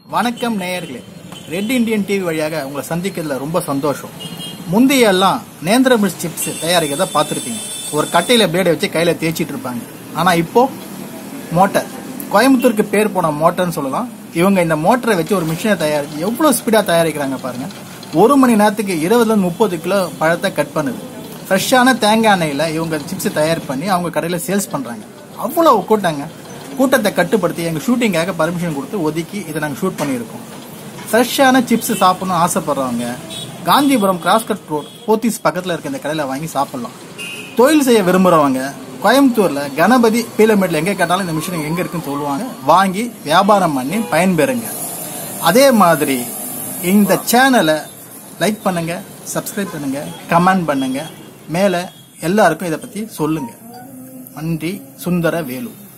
வணக்கம் நேயர்களே red Indian TV வழியாக உங்களை சந்திக்கிறதுல ரொம்ப சந்தோஷம் முந்தைய எல்லாம் நேந்திர மிர்ச் சிப்ஸ் தயாரிக்கிறத பார்த்துருப்பீங்க ஒரு கட்டையில பிளேடை வச்சு கையில தேய்ச்சிட்டு இருப்பாங்க ஆனா இப்போ மோட்டார் கோயம்புத்தூருக்கு பேர் போன மோட்டர்னு சொல்லலாம் இவங்க இந்த மோட்டரை வச்சு ஒரு மிஷினை தயாரிச்சு எவ்வளவு ஸ்பீடா தயாரிக்கிறாங்க பாருங்க ஒரு மணி நேரத்துக்கு இருபதுல இருந்து முப்பது கிலோ பழத்தை கட் பண்ணுது ஃப்ரெஷ்ஷான தேங்காய் எண்ணெயில இவங்க சிப்ஸ் தயார் பண்ணி அவங்க கடையில சேல்ஸ் பண்றாங்க அவ்வளவு கூட்டாங்க கூட்டத்தை கட்டுப்படுத்தி எங்க ஷூட்டிங்காக பர்மிஷன் கொடுத்து ஒதுக்கி இதை நாங்கள் ஷூட் பண்ணியிருக்கோம் ஃப்ரெஷ்ஷான சிப்ஸ் சாப்பிடணும்னு ஆசைப்படுறவங்க காந்திபுரம் கிராஸ்கட் ரோட் போத்தீஸ் பக்கத்தில் இருக்க இந்த கடையில் வாங்கி சாப்பிடலாம் தொழில் செய்ய விரும்புகிறவங்க கோயம்புத்தூர்ல கணபதி பீலமேட்ல எங்கே கேட்டாலும் இந்த மிஷின் எங்கே இருக்குன்னு சொல்லுவாங்க வாங்கி வியாபாரம் பண்ணி பயன்பெறுங்க அதே மாதிரி இந்த சேனலை லைக் பண்ணுங்க சப்ஸ்கிரைப் பண்ணுங்க கமெண்ட் பண்ணுங்க மேலே எல்லாருக்கும் இதை பற்றி சொல்லுங்க நன்றி சுந்தர வேலு